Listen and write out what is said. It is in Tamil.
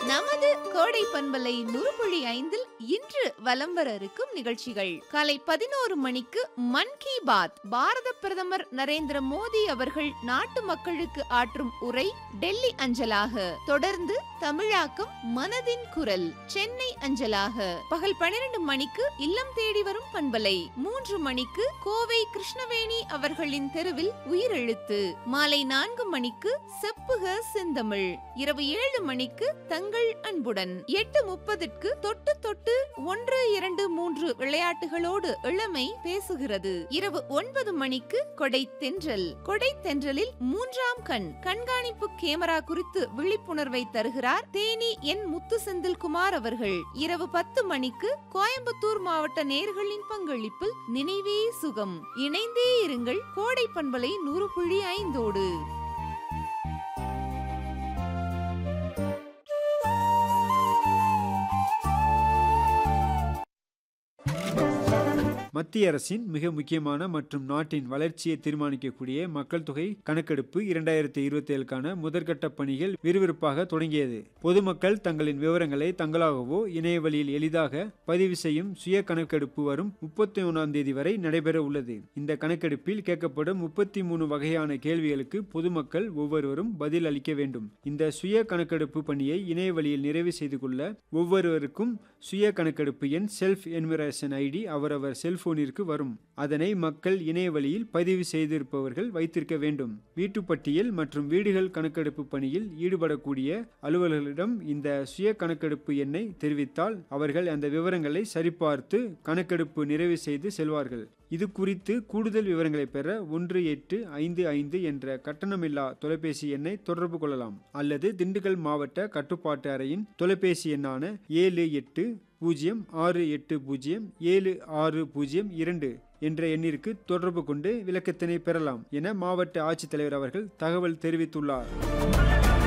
நமது கோடை பண்பலை நூறுபுள்ளி ஐந்தில் இன்று வலம் வர இருக்கும் நிகழ்ச்சிகள் காலை பதினோரு மணிக்கு மன் கி பாத் பாரத பிரதமர் நரேந்திர மோடி அவர்கள் நாட்டு மக்களுக்கு ஆற்றும் உரை டெல்லி அஞ்சலாக தொடர்ந்து தமிழாக்கம் மனதின் குரல் சென்னை அஞ்சலாக பகல் பன்னிரண்டு மணிக்கு இல்லம் தேடி வரும் பண்பலை மூன்று மணிக்கு கோவை கிருஷ்ணவேணி அவர்களின் தெருவில் உயிரெழுத்து மாலை நான்கு மணிக்கு செப்புக செந்தமிழ் இரவு ஏழு மணிக்கு தங்கள் அன்புடன் எட்டு முப்பதுக்கு தொட்டு தொட்டு ஒன்று இரண்டு மூன்று விளையாட்டுகளோடு இளமை பேசுகிறது இரவு ஒன்பது மணிக்கு கொடை தென்றல் கொடை தென்றலில் மூன்றாம் கண் கண்காணிப்பு கேமரா குறித்து விழிப்புணர்வை தருகிறார் தேனி என் முத்து செந்தில்குமார் அவர்கள் இரவு பத்து மணிக்கு கோயம்புத்தூர் மாவட்ட நேர்களின் பங்களிப்பில் நினைவே சுகம் இணைந்தே இருங்கள் கோடை பண்பலை நூறு புள்ளி ஐந்தோடு மத்திய அரசின் மிக முக்கியமான மற்றும் நாட்டின் வளர்ச்சியை தீர்மானிக்கக்கூடிய மக்கள் தொகை கணக்கெடுப்பு இரண்டாயிரத்தி இருபத்தி ஏழுக்கான முதற்கட்ட பணிகள் விறுவிறுப்பாக தொடங்கியது பொதுமக்கள் தங்களின் விவரங்களை தங்களாகவோ இணைய வழியில் எளிதாக பதிவு செய்யும் சுய கணக்கெடுப்பு வரும் முப்பத்தி ஒன்றாம் தேதி வரை நடைபெற உள்ளது இந்த கணக்கெடுப்பில் கேட்கப்படும் முப்பத்தி மூணு வகையான கேள்விகளுக்கு பொதுமக்கள் ஒவ்வொருவரும் பதில் அளிக்க வேண்டும் இந்த சுய கணக்கெடுப்பு பணியை இணைய வழியில் நிறைவு செய்து கொள்ள ஒவ்வொருவருக்கும் சுய கணக்கெடுப்பு எண் செல்ஃப் என்விரேஷன் ஐடி அவரவர் செல்போனிற்கு வரும் அதனை மக்கள் இணைய வழியில் பதிவு செய்திருப்பவர்கள் வைத்திருக்க வேண்டும் வீட்டுப்பட்டியல் மற்றும் வீடுகள் கணக்கெடுப்பு பணியில் ஈடுபடக்கூடிய அலுவலர்களிடம் இந்த சுய கணக்கெடுப்பு எண்ணை தெரிவித்தால் அவர்கள் அந்த விவரங்களை சரிபார்த்து கணக்கெடுப்பு நிறைவு செய்து செல்வார்கள் இது குறித்து கூடுதல் விவரங்களை பெற ஒன்று எட்டு ஐந்து ஐந்து என்ற கட்டணமில்லா தொலைபேசி எண்ணை தொடர்பு கொள்ளலாம் அல்லது திண்டுக்கல் மாவட்ட கட்டுப்பாட்டு அறையின் தொலைபேசி எண்ணான ஏழு எட்டு பூஜ்ஜியம் ஆறு எட்டு பூஜ்ஜியம் ஏழு ஆறு பூஜ்ஜியம் இரண்டு என்ற எண்ணிற்கு தொடர்பு கொண்டு விளக்கத்தினை பெறலாம் என மாவட்ட ஆட்சித்தலைவர் அவர்கள் தகவல் தெரிவித்துள்ளார்